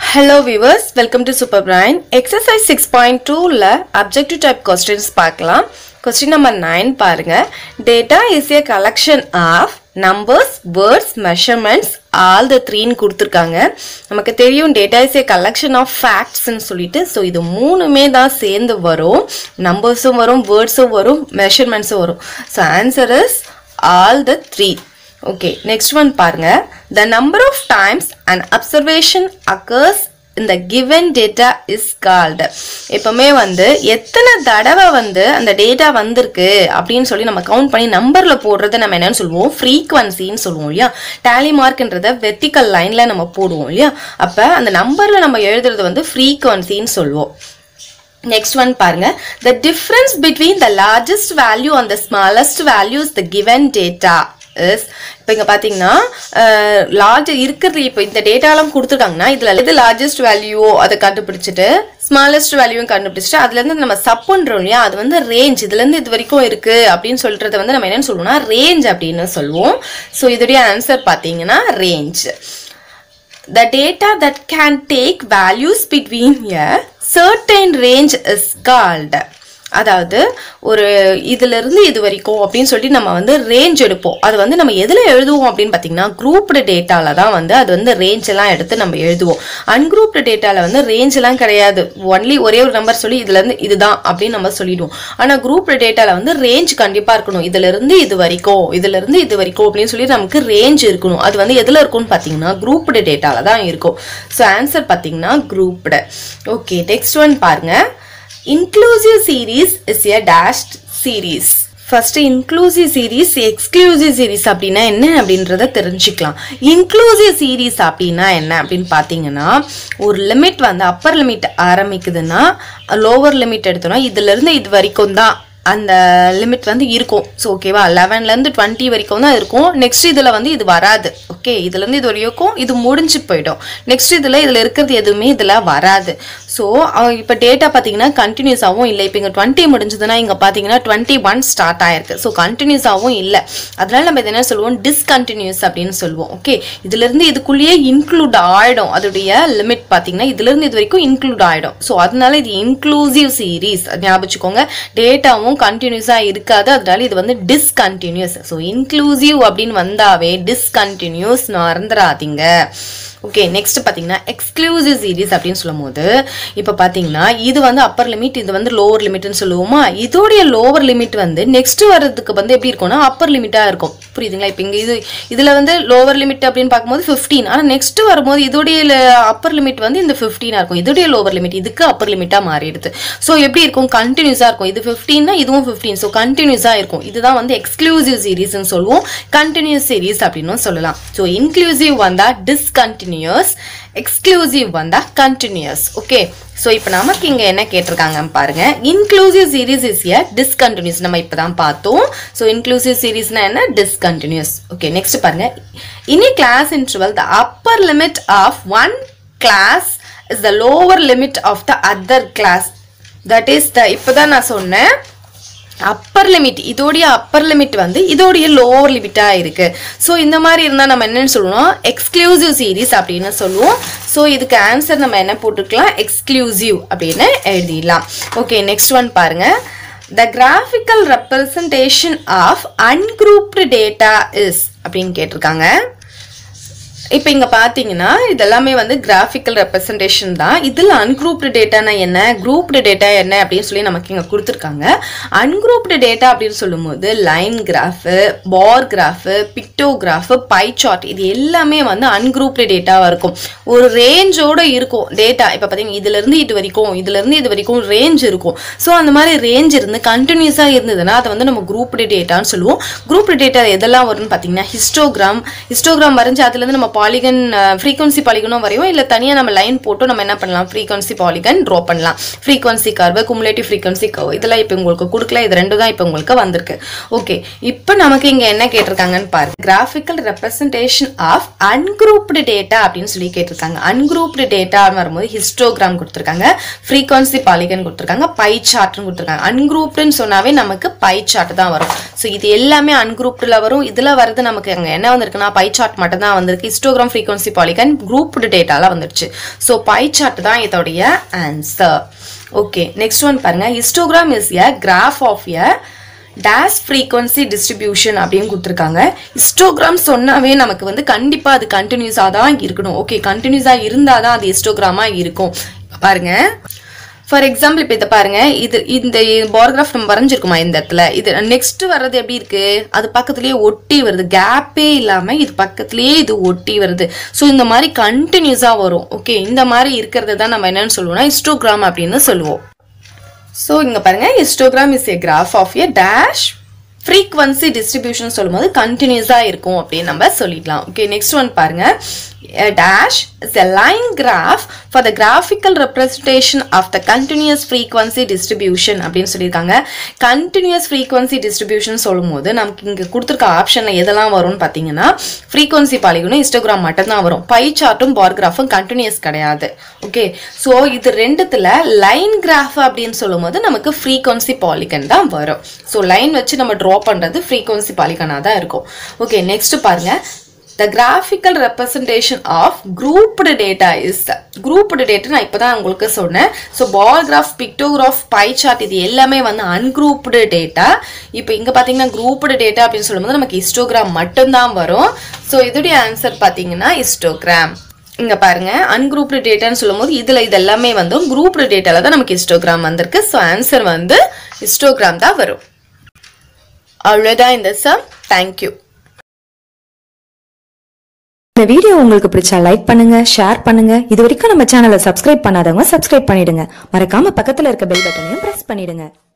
hello viewers welcome to super brain exercise six point டூவில் objective type questions பார்க்கலாம் question number nine பாருங்க data is a collection of numbers words measurements all the த்ரீன்னு கொடுத்துருக்காங்க நமக்கு தெரியும் data is a collection of ஃபேக்ட்ஸ்ன்னு சொல்லிட்டு so இது மூணுமே தான் சேர்ந்து வரும் நம்பர்ஸும் வரும் வேர்ட்ஸும் வரும் மெஷர்மெண்ட்ஸும் வரும் so answer is all the three okay next one பாருங்க the number of times and observation occurs இந்த கிவன் டேட்டா இஸ் கால்டு எப்பவுமே வந்து எத்தனை தடவை வந்து அந்த டேட்டா வந்திருக்கு அப்படின்னு சொல்லி நம்ம கவுண்ட் பண்ணி நம்பர்ல போடுறத நம்ம என்னன்னு சொல்லுவோம் ஃப்ரீக்வன்சின்னு சொல்லுவோம் இல்லையா டேலி மார்க்ன்றத வெர்டிக்கல் லைன்ல நம்ம போடுவோம் இல்லையா அப்ப அந்த நம்பர்ல நம்ம எழுதுறது வந்து ஃப்ரீக்வன்சின்னு சொல்லுவோம் நெக்ஸ்ட் ஒன் பாருங்க the difference between the largest value and the smallest value is the given data is இப்போ இங்கே பார்த்தீங்கன்னா லார்ஜ் இருக்கிறது இப்போ இந்த டேட்டாலாம் கொடுத்துருக்காங்கன்னா இதில் எது லார்ஜஸ்ட் வேல்யூவோ அதை கண்டுபிடிச்சிட்டு ஸ்மாலஸ்ட் வேல்யூவும் கண்டுபிடிச்சிட்டு அதுலேருந்து நம்ம சப் பண்ணுறோம் இல்லையா அது வந்து ரேஞ்ச் இதுலேருந்து இது வரைக்கும் இருக்கு அப்படின்னு சொல்றத வந்து நம்ம என்னன்னு சொல்லுவோம்னா ரேஞ்ச் அப்படின்னு சொல்லுவோம் ஸோ இதோடைய ஆன்சர் பார்த்தீங்கன்னா range the data that can take values between a certain range is called அதாவது ஒரு இதுல இருந்து இது வரைக்கும் அப்படின்னு சொல்லி நம்ம வந்து ரேஞ்ச் எடுப்போம் அது வந்து நம்ம எதுல எழுதுவோம் அப்படின்னு பாத்தீங்கன்னா குரூப்டு டேட்டால தான் வந்து அது வந்து ரேஞ்ச் எல்லாம் எடுத்து நம்ம எழுதுவோம் அன்குரூப்டு டேட்டால வந்து ரேஞ்ச் எல்லாம் கிடையாது ஒன்லி ஒரே ஒரு நம்பர் சொல்லி இதுல இருந்து இதுதான் அப்படின்னு நம்ம சொல்லிடுவோம் ஆனா குரூப்டு டேட்டால வந்து ரேஞ்ச் கண்டிப்பா இருக்கணும் இதுல இருந்து இது வரைக்கும் இதுல இருந்து இது வரைக்கும் அப்படின்னு சொல்லி நமக்கு ரேஞ்ச் இருக்கணும் அது வந்து எதுல இருக்கும்னு பாத்தீங்கன்னா குரூப்டு டேட்டால தான் இருக்கும் ஸோ ஆன்சர் பாத்தீங்கன்னா குரூப்டு ஓகே நெக்ஸ்ட் ஒன் பாருங்க inclusive series is a dashed series first inclusive series exclusive series அப்படின்னா என்ன அப்படின்றத தெரிஞ்சுக்கலாம் இன்க்ளூசிவ் சீரீஸ் அப்படின்னா என்ன அப்படின்னு பார்த்தீங்கன்னா ஒரு லிமிட் வந்து அப்பர் லிமிட் ஆரம்பிக்குதுன்னா லோவர் லிமிட் எடுத்தோம்னா இதுல இருந்து இது வரைக்கும் தான் அந்த லிமிட் வந்து இருக்கும் ஸோ ஓகேவா லெவன்லேருந்து டுவெண்ட்டி வரைக்கும் தான் இருக்கும் நெக்ஸ்ட் இதில் வந்து இது வராது ஓகே இதுலேருந்து இது வரைக்கும் இது முடிஞ்சு போயிடும் நெக்ஸ்ட் இதில் இதில் இருக்கிறது எதுவுமே இதில் வராது ஸோ இப்போ டேட்டா பார்த்தீங்கன்னா கண்டினியூஸாகவும் இல்லை இப்போ இங்கே டுவெண்ட்டி முடிஞ்சதுன்னா இங்கே பார்த்தீங்கன்னா டுவெண்ட்டி ஒன் ஸ்டார்ட் ஆயிருக்கு ஸோ கண்டினியூஸாகவும் இல்லை அதனால நம்ம இது என்ன சொல்லுவோம் டிஸ்கண்டினியூஸ் அப்படின்னு சொல்லுவோம் ஓகே இதுலேருந்து இதுக்குள்ளேயே இன்க்ளூட் ஆகிடும் அதோடைய லிமிட் பார்த்தீங்கன்னா இதுலேருந்து இது வரைக்கும் இன்க்ளூட் ஆகிடும் ஸோ அதனால இது இன்க்ளூசிவ் சீரீஸ் ஞாபகம் வச்சுக்கோங்க டேட்டாவும் கண்டினியூஸாக இருக்காது அதனால இது வந்து டிஸ்கண்டினியூஸ் ஸோ இன்க்ளூசிவ் அப்படின்னு வந்தாவே டிஸ்கண்டினியூஸ் மறந்துடாதீங்க ஓகே நெக்ஸ்ட் பார்த்தீங்கன்னா எக்ஸ்க்ளூசிவ் சீரீஸ் அப்படின்னு சொல்லும் போது இப்போ பார்த்தீங்கன்னா இது வந்து அப்பர் லிமிட் இது வந்து லோவர் லிமிட்னு சொல்லுவோமா இதோடைய லோவர் லிமிட் வந்து நெக்ஸ்ட் வர்றதுக்கு வந்து எப்படி இருக்கும்னா அப்பர் லிமிட்டாக இருக்கும் புரியுதுங்களா இப்போ இங்கே இது இதில் வந்து லோவர் லிமிட் அப்படின்னு பார்க்கும்போது ஃபிஃப்டீன் ஆனால் நெக்ஸ்ட் வரும்போது இதோடைய அப்பர் லிமிட் வந்து இந்த ஃபிஃப்டீனாக இருக்கும் இதோடைய லோவர் லிமிட் இதுக்கு அப்பர் லிமிட்டாக மாறிடுது ஸோ எப்படி இருக்கும் கண்டினியூஸாக இருக்கும் இது ஃபிஃப்டீன்னா இதுவும் ஃபிஃப்டீன் ஸோ கண்டினியூஸாக இருக்கும் இதுதான் வந்து எக்ஸ்க்ளூசிவ் சீரீஸ்னு சொல்லுவோம் கண்டினியூஸ் சீரீஸ் அப்படின்னு சொல்லலாம் ஸோ இன்க்ளூசிவ் வந்தால் டிஸ்கண்டினியூ கண்டினியூஸ் எக்ஸ்க்ளூசிவ் வந்தா கண்டினியூஸ் ஓகே ஸோ இப்போ நமக்கு இங்கே என்ன கேட்டிருக்காங்கன்னு பாருங்க inclusive series is a discontinuous நம்ம இப்போ தான் பார்த்தோம் ஸோ இன்க்ளூசிவ் சீரீஸ்னா என்ன டிஸ்கண்டினியூஸ் ஓகே நெக்ஸ்ட் பாருங்க இனி class interval the upper limit of one class is the lower limit of the other class that is the இப்போ தான் நான் சொன்னேன் அப்பர் லிமிட் இதோடைய அப்பர் லிமிட் வந்து இதோடைய லோவர் லிமிட்டாக இருக்கு ஸோ இந்த மாதிரி இருந்தால் நம்ம என்னன்னு சொல்லுவோம் எக்ஸ்க்ளூசிவ் சீரீஸ் அப்படின்னு சொல்லுவோம் ஸோ இதுக்கு ஆன்சர் நம்ம என்ன போட்டுக்கலாம் எக்ஸ்க்ளூசிவ் அப்படின்னு எழுதிடலாம் ஓகே நெக்ஸ்ட் ஒன் பாருங்க the graphical representation of ungrouped data is அப்படின்னு கேட்டிருக்காங்க இப்போ இங்கே பார்த்தீங்கன்னா இதெல்லாமே வந்து கிராஃபிக்கல் ரெப்ரசன்டேஷன் தான் இதில் அன்குரூப்டு டேட்டானா என்ன குரூப்டு டேட்டா என்ன அப்படின்னு சொல்லி நமக்கு இங்கே கொடுத்துருக்காங்க அன்குரூப்டு டேட்டா அப்படின்னு சொல்லும்போது line graph bar graph pictograph pie chart இது எல்லாமே வந்து அன்குரூப்டு டேட்டாவாக இருக்கும் ஒரு ரேஞ்சோட இருக்கும் டேட்டா இப்போ பார்த்தீங்கன்னா இதுலேருந்து இது வரைக்கும் இதுலேருந்து இது வரைக்கும் ரேஞ்ச் இருக்கும் ஸோ அந்த மாதிரி ரேஞ்ச் இருந்து கண்டினியூஸாக இருந்ததுன்னா அதை வந்து நம்ம குரூப்டு டேட்டான்னு சொல்லுவோம் குரூப்டு டேட்டா எதெல்லாம் வரும்னு பார்த்தீங்கன்னா ஹிஸ்டோகிராம் ஹிஸ்டோகிராம் வரைஞ்சி அதுலேருந்து நம்ம பாலிகன் ஃப்ரீக்வன்சி பாலிகனும் வரையும் இல்லை தனியாக நம்ம லைன் போட்டு நம்ம என்ன பண்ணலாம் ஃப்ரீக்வன்சி பாலிகன் ட்ரா பண்ணலாம் frequency curve cumulative frequency curve இதெல்லாம் இப்போ உங்களுக்கு கொடுக்கல இது ரெண்டு தான் இப்போ உங்களுக்கு வந்திருக்கு ஓகே இப்போ நமக்கு இங்கே என்ன கேட்டிருக்காங்கன்னு பாரு graphical representation of ungrouped data அப்படின்னு சொல்லி கேட்டிருக்காங்க அன்குரூப்டு டேட்டா வரும்போது ஹிஸ்டோகிராம் கொடுத்துருக்காங்க ஃப்ரீக்வன்சி பாலிகன் கொடுத்துருக்காங்க பை சார்ட்னு கொடுத்துருக்காங்க அன்குரூப்டுன்னு சொன்னாவே நமக்கு பை சார்ட் தான் வரும் ஸோ இது எல்லாமே அன்குரூப்டில் வரும் இதில் வரது நமக்கு அங்கே என்ன வந்திருக்குன்னா பை சார்ட் மட்டும் தான் வந்திருக்கு histo histogram frequency polygon grouped டேட்டாலாம் வந்துருச்சு ஸோ பை சார்ட் தான் இதோடைய ஆன்சர் ஓகே நெக்ஸ்ட் ஒன் பாருங்க histogram is a graph of a dash frequency distribution அப்படின்னு கொடுத்துருக்காங்க ஹிஸ்டோகிராம் சொன்னாவே நமக்கு வந்து கண்டிப்பாக அது கண்டினியூஸாக தான் இருக்கணும் ஓகே கண்டினியூஸாக இருந்தால் தான் அது ஹிஸ்டோகிராமாக இருக்கும் பாருங்க ஃபார் எக்ஸாம்பிள் இப்போ இதை பாருங்க இது இந்த பாரோகிராஃப் நம்ம வரைஞ்சிருக்குமா இந்த இடத்துல இது நெக்ஸ்ட் வர்றது எப்படி இருக்கு அது பக்கத்துலயே ஒட்டி வருது கேப்பே இல்லாம இது பக்கத்துலயே இது ஒட்டி வருது ஸோ இந்த மாதிரி கண்டினியூஸா வரும் ஓகே இந்த மாதிரி இருக்கிறது தான் நம்ம என்னன்னு சொல்லுவோம்னா ஹிஸ்டோகிராம் அப்படின்னு சொல்லுவோம் ஸோ இங்க பாருங்க histogram is a graph of a dash frequency distribution சொல்லும்போது கண்டினியூஸாக இருக்கும் அப்படின்னு நம்ம சொல்லிடலாம் ஓகே நெக்ஸ்ட் ஒன் பாருங்க dash is a line graph for the graphical representation of the continuous frequency distribution அப்படின்னு சொல்லியிருக்காங்க கண்டினியூஸ் ஃப்ரீக்வன்சி டிஸ்ட்ரிபியூஷன் சொல்லும்போது நமக்கு இங்கே கொடுத்துருக்க ஆப்ஷனில் எதெல்லாம் வரும்னு பார்த்தீங்கன்னா ஃப்ரீக்வன்சி பாலிகனும் இன்ஸ்டாகிராம் மட்டும்தான் வரும் பை சார்ட்டும் பார் கிராஃபும் கண்டினியூஸ் கிடையாது ஓகே ஸோ இது ரெண்டுத்துல லைன் கிராஃப் அப்படின்னு சொல்லும்போது நமக்கு ஃப்ரீக்வன்சி பாலிகன் தான் வரும் ஸோ லைன் வச்சு நம்ம ட்ரா பண்ணுறது ஃப்ரீக்வன்சி பாலிகனாக தான் இருக்கும் ஓகே நெக்ஸ்ட் பாருங்க the graphical representation of grouped data is grouped data நான் இப்போ தான் உங்களுக்கு சொன்னேன் so bar graph pictograph pie chart இது எல்லாமே வந்து அன்குரூப்டு டேட்டா இப்போ இங்கே பார்த்தீங்கன்னா குரூப்டு டேட்டா அப்படின்னு சொல்லும்போது நமக்கு ஹிஸ்டோகிராம் மட்டும்தான் வரும் ஸோ இதோடைய ஆன்சர் பார்த்தீங்கன்னா ஹிஸ்டோகிராம் இங்க பாருங்க அன்குரூப்டு டேட்டான்னு சொல்லும்போது இதுல இது எல்லாமே வந்து குரூப்டு டேட்டால தான் நமக்கு ஹிஸ்டோகிராம் வந்திருக்கு ஸோ ஆன்சர் வந்து ஹிஸ்டோகிராம் தான் வரும் அவ்வளோதான் இந்த சம் தேங்க்யூ இந்த வீடியோ உங்களுக்கு பிடிச்சா லைக் பண்ணுங்க ஷேர் பண்ணுங்க இது வரைக்கும் நம்ம சேனலை சப்ஸ்கிரைப் பண்ணாதவங்க சப்ஸ்கிரைப் பண்ணிடுங்க மறக்காம பக்கத்துல இருக்க பெல் பட்டனையும் பிரஸ் பண்ணிடுங்க